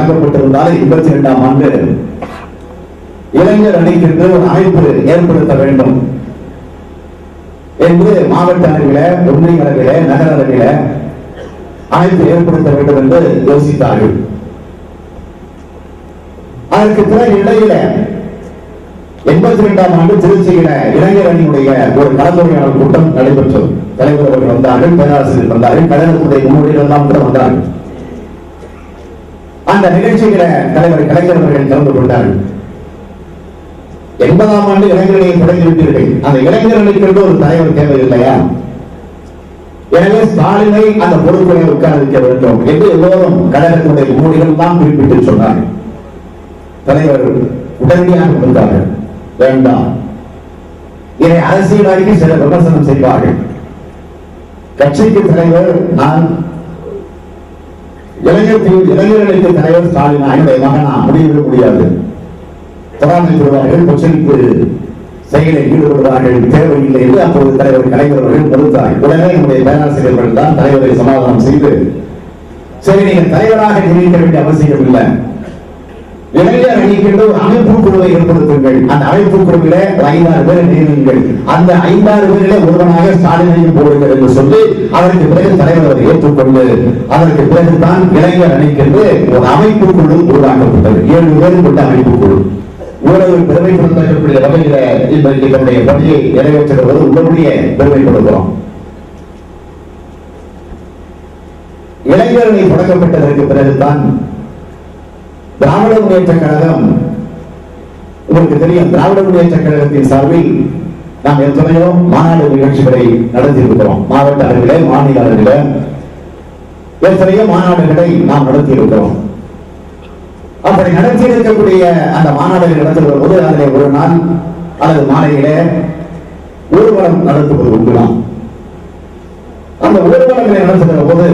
தொடங்கப்பட்டிருந்தாலும் எண்பத்தி இரண்டாம் ஆண்டு இளைஞர் அணிக்கென்று ஒரு அமைப்பு ஏற்படுத்த வேண்டும் என்று மாவட்ட அளவில ஒன்றிய அளவில நகர அளவில அமைப்பு ஏற்படுத்த வேண்டும் என்று யோசித்தார்கள் அதற்கு பிறகு இடையில எண்பத்தி இரண்டாம் ஆண்டு திருச்சியில இளைஞர் அணியுடைய ஒரு கலந்துரையாடல் கூட்டம் நடைபெற்றது தலைவர் அவர்கள் வந்தார்கள் பேராசிரியர் வந்தார்கள் கழகத்துடைய முன்னோடிகள் எல்லாம் கூட வந்தார்கள் அந்த நிகழ்ச்சியில தலைவர் கலைஞர் அவர்கள் கலந்து கொண்டார்கள் எண்பதாம் ஆண்டு இளைஞர்களை தொடங்கி விட்டீர்கள் அந்த இளைஞர்களுக்கு ஒரு தலைவர் தேவை இல்லையா எனவே ஸ்டாலினை அந்த பொறுப்பினை உட்கார வைக்க வேண்டும் என்று எல்லோரும் கழகத்தினுடைய மூடிகள் தான் குறிப்பிட்டு சொன்னார்கள் தலைவர் உடனடியாக வந்தார்கள் வேண்டாம் இதை அரசியலாக்கி சில விமர்சனம் செய்வார்கள் கட்சிக்கு தலைவர் நான் இளைஞர் இளைஞர்களுக்கு தலைவர் ஸ்டாலின் என்னுடைய மகனா முடிவிட முடியாது பராமரிப்படுவார்கள் கொச்சரிப்பு செயலில் ஈடுபடுவார்கள் தேவையில்லை என்று அப்போது தலைவர் கலைஞர் அவர்கள் மறுத்தார் உடனே என்னுடைய பேராசிரியர்கள் தான் தலைவரை சமாதானம் செய்து சரி நீங்கள் தலைவராக நியமிக்க வேண்டிய அவசியம் இல்லை இளைஞர் அணிக்கின்ற ஒரு அமைப்பு குழுவை ஏற்படுத்துங்கள் அந்த அமைப்பு குழுவில ஒரு ஐந்தாறு பேரை நியமியுங்கள் அந்த ஐந்தாறு பேரிலே ஒருவனாக ஸ்டாலினையும் போடுங்கள் என்று சொல்லி அதற்கு பிறகு தலைவர் அதை ஏற்றுக்கொண்டு அதற்கு பிறகுதான் இளைஞர் அணிக்கென்று ஒரு அமைப்பு குழு உருவாக்கப்பட்டது ஏழு பேர் கொண்ட அமைப்பு குழு இவ்வளவு பெருமைப்படுத்தக்கூடிய வகையில இன்றைக்கு தன்னுடைய பணியை நிறைவேற்றுவது உங்களுடைய பெருமைப்படுகிறோம் இளைஞரணி தொடங்கப்பட்டதற்கு பிறகுதான் திராவிட முன்னேற்ற கழகம் உங்களுக்கு தெரியும் திராவிட முன்னேற்ற கழகத்தின் சார்பில் நாம் எத்தனையோ மாநாடு நிகழ்ச்சிகளை நடத்தியிருக்கிறோம் மாவட்ட அளவிலே மாநில அளவிலே எத்தனையோ மாநாடுகளை நாம் நடத்தியிருக்கிறோம் அப்படி நடத்தி இருக்கக்கூடிய அந்த மாநாடுகள் நடத்துகிற போது அதிலே ஒரு நாள் அல்லது மாலையிலே ஊர்வலம் நடத்துவது உண்டு நாம் அந்த ஊர்வலங்களை நடத்துகிற போது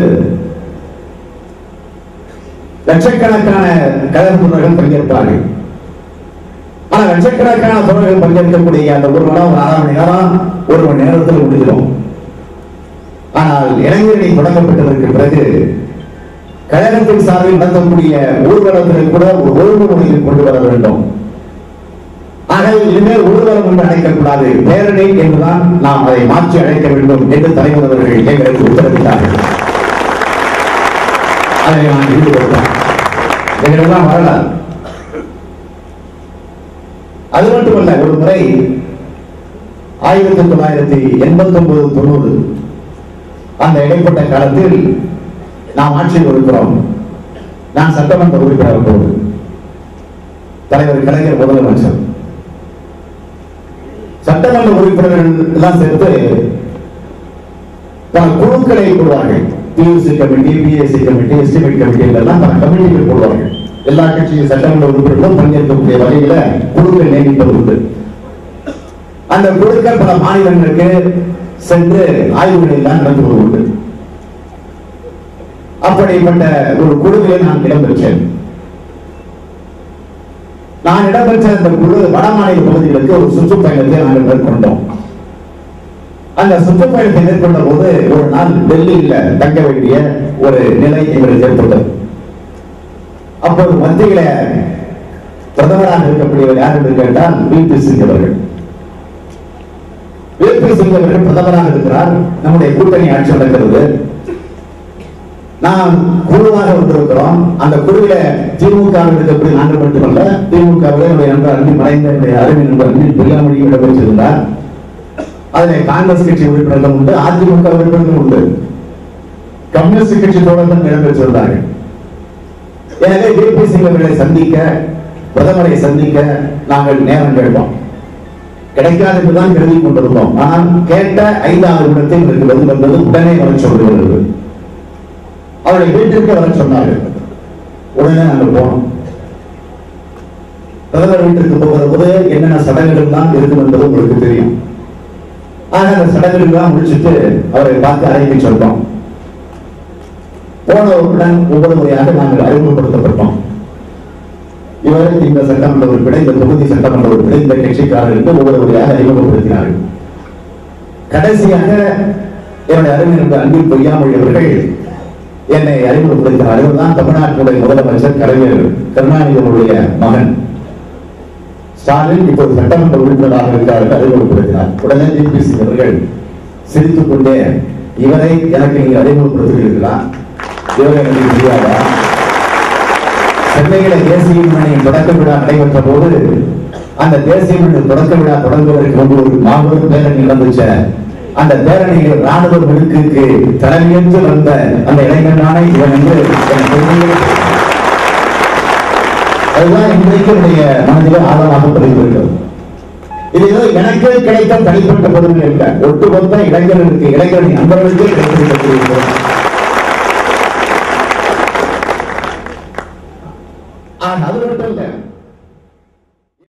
லட்சக்கணக்கான கழக தொண்டர்கள் பங்கேற்பார்கள் ஆனா லட்சக்கணக்கான தொண்டர்கள் பங்கேற்கக்கூடிய அந்த ஊர்வலம் ஒரு அரை மணி நேரம் ஒரு மணி நேரத்தில் முடிஞ்சிடும் ஆனால் இளைஞரணி தொடங்கப்பட்டதற்கு பிறகு கழகத்தின் சார்பில் நடத்தக்கூடிய ஊர்வலத்தில் கூட ஒரு ஒழுங்குமுறையில் கொண்டு வர வேண்டும் ஆக இனிமேல் ஊர்வலம் என்று அழைக்கக்கூடாது பேரணி என்றுதான் நாம் அதை மாற்றி அழைக்க வேண்டும் என்று தலைவர் அவர்கள் எங்களுக்கு உத்தரவிட்டார்கள் அதை நான் ஈடுபட்டேன் எங்களெல்லாம் வரலாறு அது மட்டுமல்ல ஒரு முறை ஆயிரத்தி தொள்ளாயிரத்தி எண்பத்தி ஒன்பது தொண்ணூறு அந்த இடைப்பட்ட காலத்தில் நாம் ஆட்சியில் இருக்கிறோம் நான் சட்டமன்ற உறுப்பினர் போது தலைவர் கலைஞர் முதலமைச்சர் சட்டமன்ற உறுப்பினர்கள் எல்லாம் சேர்த்து பல குழுக்களை போடுவார்கள் PUC committee PSC committee estimate committee எல்லாம் பல கமிட்டிகள் போடுவார்கள் எல்லா கட்சியும் சட்டமன்ற உறுப்பினர்களும் பங்கேற்கக்கூடிய வகையில குழுக்கள் நியமிப்பது உண்டு அந்த குழுக்கள் பல மாநிலங்களுக்கு சென்று ஆய்வுகளை எல்லாம் நடத்துவது உண்டு அப்படிப்பட்ட ஒரு குழுவிலே நான் இடம்பெற்றேன் நான் இடம்பெற்ற அந்த குழு வட மாநில பகுதிகளுக்கு ஒரு சுற்றுப்பயணத்தை நாங்கள் மேற்கொண்டோம் அந்த சுற்றுப்பயணத்தை மேற்கொண்ட போது ஒரு நாள் டெல்லியில தங்க வேண்டிய ஒரு நிலை எங்களுக்கு ஏற்பட்டது அப்போது மத்தியில பிரதமராக இருக்கக்கூடியவர் யார் என்று கேட்டால் விபி சிங் அவர்கள் விபி சிங் அவர்கள் பிரதமராக இருக்கிறார் நம்முடைய கூட்டணி ஆட்சி நடக்கிறது நாம் குழுவாக வந்திருக்கிறோம் அந்த குழுவில திமுக இருக்கக்கூடிய நாங்கள் மட்டுமல்ல திமுகவில் என்னுடைய நண்பர் அன்பு மறைந்த என்னுடைய அருமை நண்பர் அன்பில் பிரியாமொழி இடம்பெற்றிருந்தார் அதில் காங்கிரஸ் கட்சி உறுப்பினர்களும் உண்டு அதிமுக உறுப்பினர்களும் உண்டு கம்யூனிஸ்ட் கட்சி தோழர்களும் இடம்பெற்றிருந்தார்கள் எனவே விபி சிங் அவர்களை சந்திக்க பிரதமரை சந்திக்க நாங்கள் நேரம் கேட்டோம் கிடைக்காது என்றுதான் கருதி கொண்டிருந்தோம் ஆனால் கேட்ட ஐந்தாவது நிமிடத்தில் எங்களுக்கு வந்து வந்தது உடனே வர சொல்லுகிறது அவரை வீட்டிற்கு வர சொன்னார்கள் உடனே நாங்கள் போனோம் பிரதமர் வீட்டிற்கு போகிற போது என்னென்ன சடங்குகள் தான் இருக்கும் என்பது உங்களுக்கு தெரியும் ஆக அந்த சடங்குகள் எல்லாம் முடிச்சுட்டு அவரை பார்த்து அழைக்க சொல்றோம் போனவுடன் ஒவ்வொரு முறையாக நாங்கள் அறிமுகப்படுத்தப்பட்டோம் இவர் இந்த சட்டமன்ற உறுப்பினர் இந்த தொகுதி சட்டமன்ற உறுப்பினர் இந்த கட்சிக்காரர்களுக்கு ஒவ்வொரு முறையாக அறிமுகப்படுத்தினார்கள் கடைசியாக என்னுடைய அருமை நண்பர் அன்பில் பொய்யாமொழி அவர்கள் என்னை அறிமுகப்படுத்தினார் இவர்தான் தமிழ்நாட்டுடைய முதலமைச்சர் கலைஞர் கருணாநிதியினுடைய மகன் ஸ்டாலின் இப்போது சட்டமன்ற உறுப்பினராக இருக்கிறார் என்று அறிமுகப்படுத்தினார் உடனே டிபிசி அவர்கள் சிரித்துக் கொண்டே இவரை எனக்கு நீங்கள் அறிமுகப்படுத்துகிறீர்களா இவரை எனக்கு தெரியாதா சென்னையில தேசிய மணியின் தொடக்க விழா நடைபெற்ற போது அந்த தேசிய மணி தொடக்க விழா தொடங்குவதற்கு முன்பு ஒரு மாபெரும் பேரணி நடந்துச்ச அந்த பேரணியில் ராணுவ விடுக்குக்கு தலைமையேற்று வந்த அந்த இளைஞனான இவன் என்று எனக்கு தெரியும். அதுதான் இன்றைக்கு என்னுடைய மனதில் ஆழமாக பதிந்திருக்கிறது இது ஏதோ எனக்கே கிடைத்த தனிப்பட்ட பெருமை இல்லை ஒட்டுமொத்த இளைஞர்களுக்கு இளைஞரின் நண்பர்களுக்கே கிடைத்திருக்கக்கூடிய பெருமை.